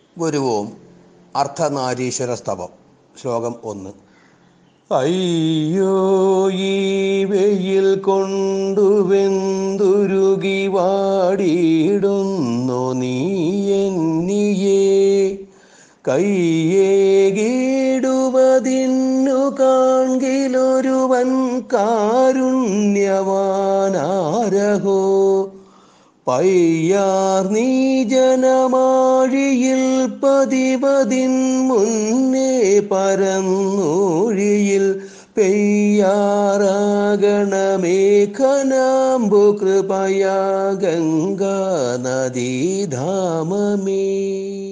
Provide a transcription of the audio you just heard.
ഗുരുവും അർദ്ധനാരീശ്വര സ്തവം ശ്ലോകം ഒന്ന് അയ്യോ ഈ വെയിൽ കൊണ്ടു വെന്തുരുകി വാടിയിടുന്നു നീ എന്നിയേ കയ്യേകിടുവതിന്നു കാൺകിലൊരുവൻ കാരുണ്യവാനാരഹോ പയ്യാർ നീ ജനമാഴിയിൽ പതിവതിൻ മുന്നേ പരന്നൂഴിയിൽ പെയ്യാറാകണമേ ഖനാംബു കൃപയാ ഗംഗാ നദീധാമമേ